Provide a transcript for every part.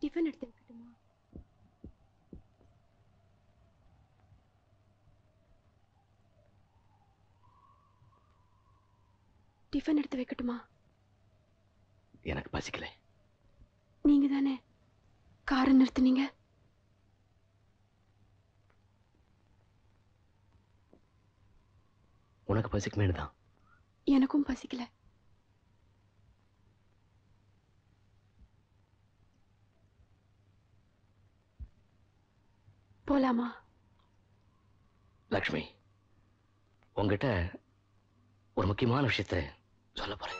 Tiffin எடுத்து வைக்கட்டுமா tiffin எடுத்து வைக்கட்டுமா எனக்கு பசிக்கல நீங்க தானே காரை நிறுத்துனீங்க உனக்கு பசிக்குமேனு தான் எனக்கும் பசிக்கல போலாமா லக்ஷ்மி உங்ககிட்ட ஒரு முக்கியமான விஷயத்த சொல்ல போறேன்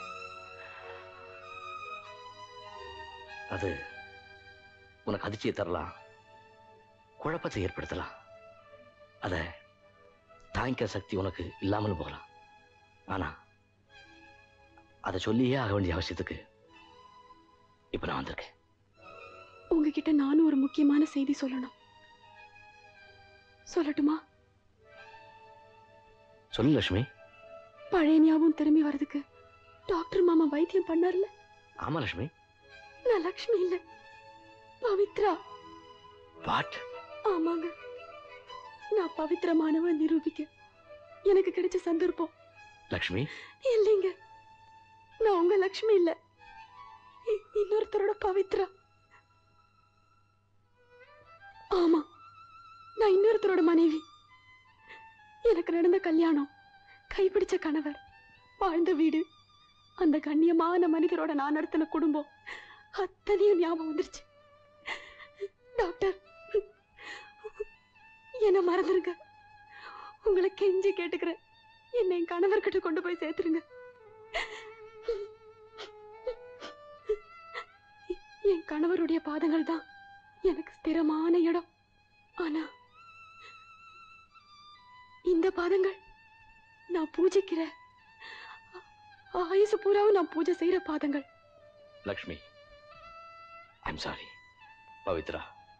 அது உனக்கு அதிர்ச்சியை தரலாம் குழப்பத்தை ஏற்படுத்தலாம் அத தாங்கிக்க சக்தி உனக்கு இல்லாமல் போகலாம் ஆனா அதை சொல்லியே ஆக வேண்டிய அவசியத்துக்கு இப்ப நான் வந்திருக்கேன் உங்ககிட்ட நானும் ஒரு முக்கியமான செய்தி சொல்லணும் சொல்லட்டுமா சொல்லு லட்சுமி பழைய ஞாபகம் திரும்பி வர்றதுக்கு டாக்டர் மாமா வைத்தியம் பண்ணார்ல ஆமா லட்சுமி நான் லக்ஷ்மி இல்ல பவித்ரா வாட் ஆமாங்க நான் பவித்திரமானவ நிரூபிக்க எனக்கு கிடைச்ச சந்தர்ப்பம் லக்ஷ்மி இல்லைங்க நான் உங்க லக்ஷ்மி இல்ல இ- இன்னொருத்தரோட பவித்ரா ஆமா நான் இன்னொருத்தரோட மனைவி எனக்கு நடந்த கல்யாணம் கைப்பிடிச்ச கணவர் வாழ்ந்த வீடு அந்த கண்ணியமான மனிதரோட நான் நடத்தின குடும்பம் அத்தனையும் ஞாபகம் வந்துருச்சு டாக்டர் என்ன மறந்துருங்க உங்களை கெஞ்சி கேட்டுக்கிறேன் என்னை என் கணவர்கிட்ட கொண்டு போய் சேர்த்துருங்க என் கணவருடைய பாதங்கள் தான் எனக்கு ஸ்திரமான இடம் ஆனா இந்த பாதங்கள் நான் பூஜிக்கிற ஆ- ஆயுசு பூராவும் நான் பூஜை செய்யற பாதங்கள் லக்ஷ்மி ஐம் சாரி பவித்ரா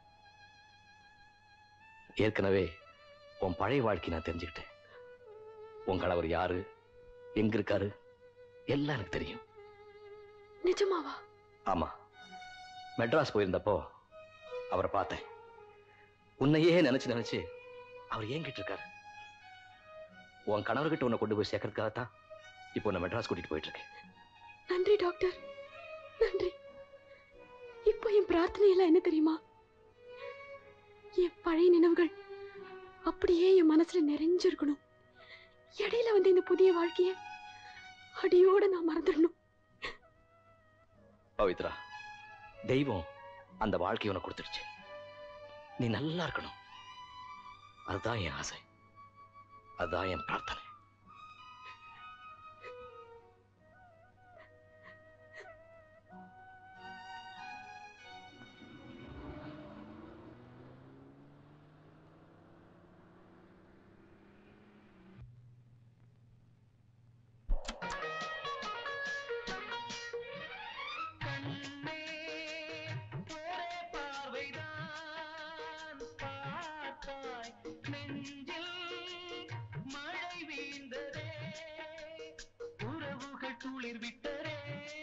ஏற்கனவே உன் பழைய வாழ்க்கை நான் தெரிஞ்சுக்கிட்டேன் உன் கணவர் யாரு எங்க இருக்காரு எல்லாம் எனக்கு தெரியும் நிஜமாவா ஆமா மெட்ராஸ் போயிருந்தப்போ அவரை பார்த்தேன் உன்னையே நினைச்சு நினைச்சு அவர் ஏங்கிட்டு இருக்காரு உன் கணவர்கிட்ட உன்னை கொண்டு போய் சேர்க்கறதுக்காகத்தான் இப்போ உன்னை மெட்ராஸ் கூட்டிட்டு போயிட்டு இருக்கேன் நன்றி டாக்டர் நன்றி இப்போ என் பிரார்த்தனை எல்லாம் என்ன தெரியுமா என் பழைய நினைவுகள் அப்படியே என் மனசுல நிறைஞ்சிருக்கணும் இடையில வந்து இந்த புதிய வாழ்க்கைய அடியோட நான் மறந்துடணும் பவித்ரா தெய்வம் அந்த வாழ்க்கையை உனக்கு கொடுத்துருச்சு நீ நல்லா இருக்கணும் அதுதான் என் ஆசை அதுதான் என் பிரார்த்தனை மழை வீழ்ந்ததே உறவுகள் துளிர் விட்டரே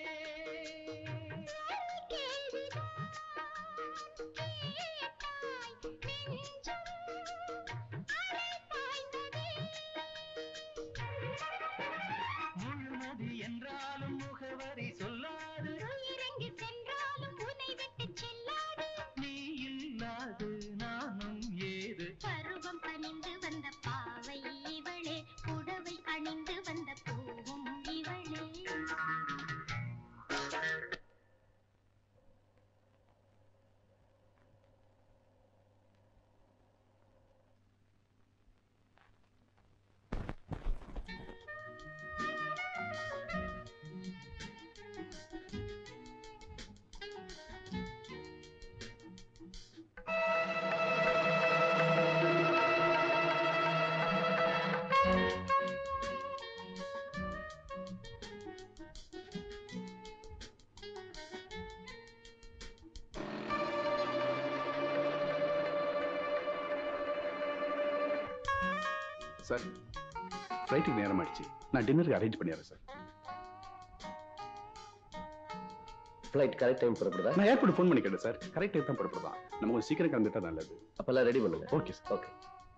முழுமதி என்றாலும் முகவரி சொல்லாது இறங்கி சென்றாலும் உன்னை விட்டு செல்லாது நீ இல்லாது நானும் ஏது பருவம் பணிந்து வந்த பாவை இவளே புடவை அணிந்து வந்த பூவும் இவளே சார் ஃப்ளைட்டுக்கு நேரம் ஆயிடுச்சு நான் டின்னருக்கு அரேஞ்ச் பண்ணிடுறேன் சார் ஃப்ளைட் கரெக்ட் டைம் புறப்படுதா நான் ஏர்போர்ட் ஃபோன் பண்ணி கேட்டேன் சார் கரெக்ட் டைம் தான் புறப்படுதான் நம்ம கொஞ்சம் சீக்கிரம் கிளம்பிட்டா நல்லது அப்பெல்லாம் ரெடி பண்ணுங்க okay sir okay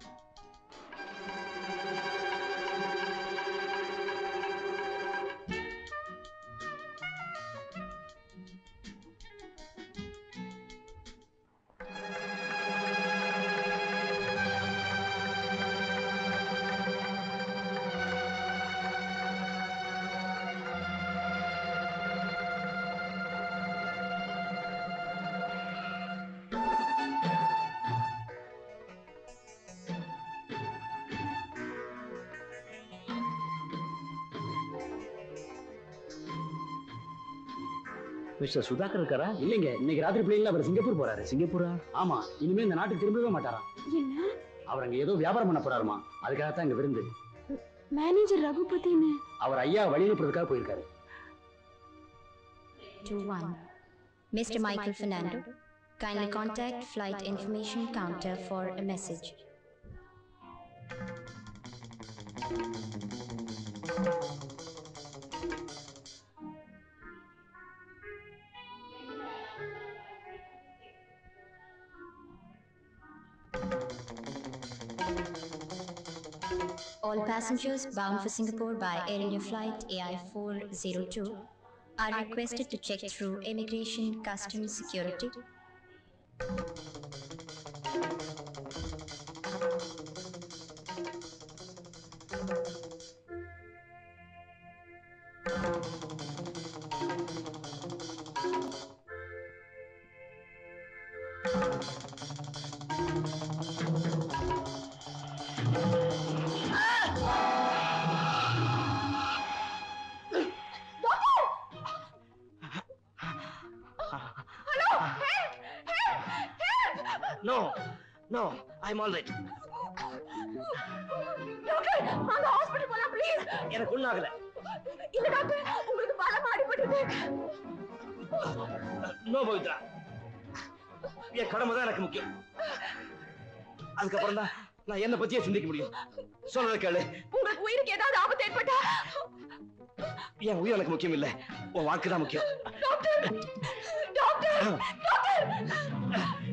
mister Sudhakar இருக்காரா இல்லைங்க இன்னைக்கு ராத்திரி பிள்ளைங்கள அவர் சிங்கப்பூர் போறாரு சிங்கப்பூரா ஆமா இனிமே இந்த நாட்டுக்கு திரும்பவே மாட்டாராம் என்ன அவர் அங்க ஏதோ வியாபாரம் பண்ண போறாருமா அதுக்காகத்தான் இங்க விருந்து மேனேஜர் ரகுபதின்னு அவர் ஐயா வழி அனுப்புறதுக்காக போயிருக்காரு to 1. Mr. Michael Fernando, kindly contact flight information counter for a message. All passengers bound for Singapore by Air India flight AI402 are requested to check through immigration, customs, security. No no I am all right doctor வாங்க hospital போலாம் please எனக்கு ஒன்றும் ஆகல இல்ல doctor உங்களுக்கு பலமா அடிபட்டது no Pavithra என் கடமை தான் எனக்கு முக்கியம் அதுக்கப்புறம் தான் நான் என்ன பத்தியே சிந்திக்க முடியும் சொல்றத கேளு உங்களுக்கு உயிருக்கு ஏதாவது ஆபத்து ஏற்பட்டா என் உயிர் எனக்கு முக்கியம் இல்ல உன் வாழ்க்கை தான் முக்கியம் doctor doctor doctor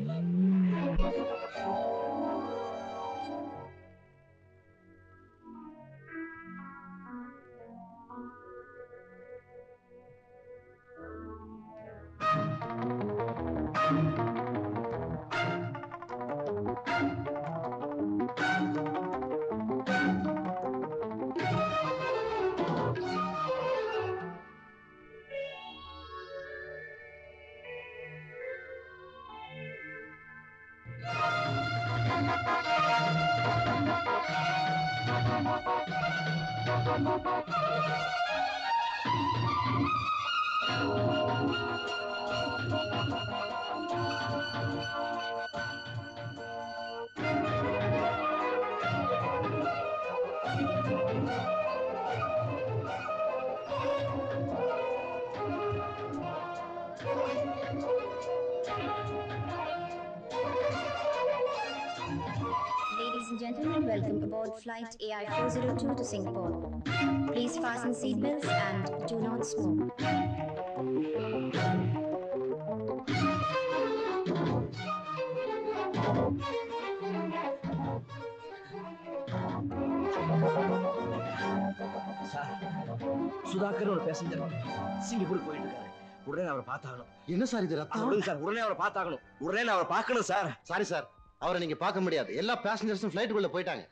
Ladies and gentlemen, welcome aboard flight AI402 to Singapore. Please fasten seatbelts and do not smoke. Sir Sudhakar ஒரு பேசஞ்சர் சிங்கப்பூருக்கு போயிட்டு இருக்காரு உடனே நான் அவரை பார்த்தாகணும் என்ன சார் இது ஆ, ரத்தம் விடுங்க சார் உடனே அவரை பார்த்தாகணும் உடனே நான் அவரை பார்க்கணும் சார் சாரி சார் அவரை நீங்க பார்க்க முடியாது எல்லா பேசஞ்சர்ஸும் ஃபிளைட்டுக்குள்ள போயிட்டாங்க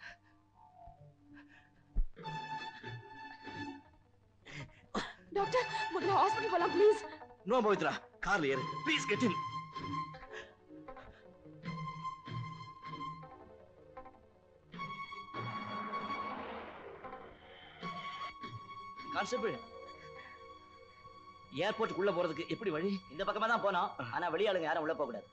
டாக்டர் முதல்ல ஹாஸ்பிடல் போலாம் ப்ளீஸ் நோ பவித்ரா கார்ல ஏறு ப்ளீஸ் கெட் இன் கான்ஸ்டபிள் ஏர்போர்ட்டுக்குள்ள போறதுக்கு எப்படி வழி இந்த பக்கமா தான் போனோம் ஆனா வெளியாளுங்க யாரும் உள்ள போக கூடாது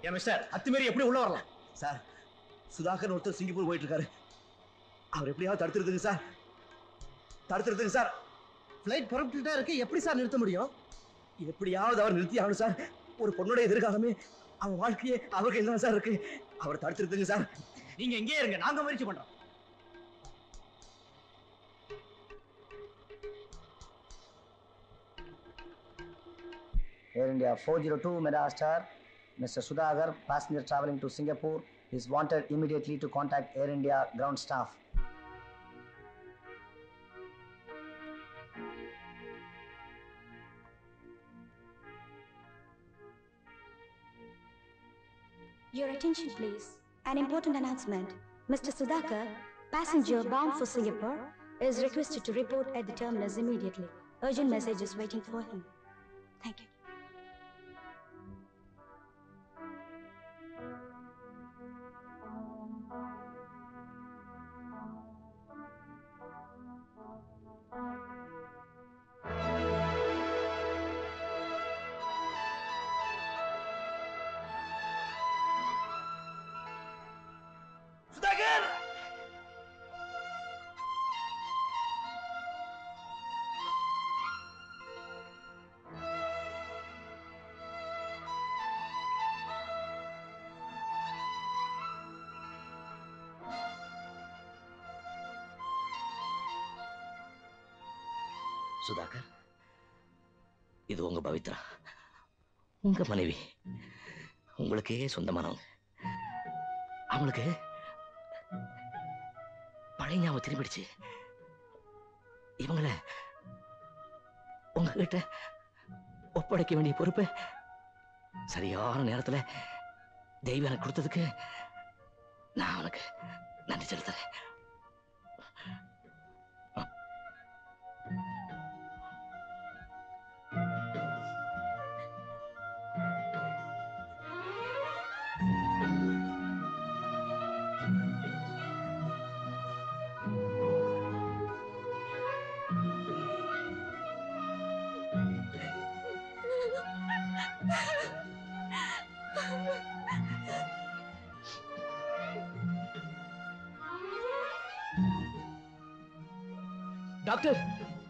ஏன் மிஸ்டர் அத்துமீறி எப்படி உள்ள வரலாம் சார் சுதாகர் ஒருத்தர் சிங்கப்பூர் போயிட்டு இருக்காரு அவர் எப்படியாவது தடுத்துருதுங்க சார் தடுத்துருதுங்க சார் ஃப்ளைட் புறப்பட்டுட்டே இருக்கு எப்படி சார் நிறுத்த முடியும் எப்படியாவது அவர் நிறுத்தி ஆகணும் சார் ஒரு பொண்ணோட எதிர்காலமே அவன் வாழ்க்கையே அவர் கையில் தான் சார் இருக்கு அவர் தடுத்துருதுங்க சார் நீங்க எங்கே இருங்க நாங்க முயற்சி பண்றோம் Air India 402 Megastar, Mr. Sudhagar, passenger traveling to Singapore, is wanted immediately to contact Air India ground staff. Your attention, please. An important announcement. Mr. Sudhakar, passenger bound for Singapore, is requested to report at the terminus immediately. Urgent message is waiting for him. Thank you. Sudhakar Sudhakar இது உங்க பவித்ரா உங்க மனைவி உங்களுக்கே சொந்தமானவங்க அவங்களுக்கு பழைய ஞாபகம் திரும்பிடுச்சு இவங்கள உங்ககிட்ட ஒப்படைக்க வேண்டிய பொறுப்பை சரியான நேரத்துல தெய்வம் எனக்கு கொடுத்ததுக்கு நான் அவனுக்கு நன்றி செலுத்துறேன் டாக்டர்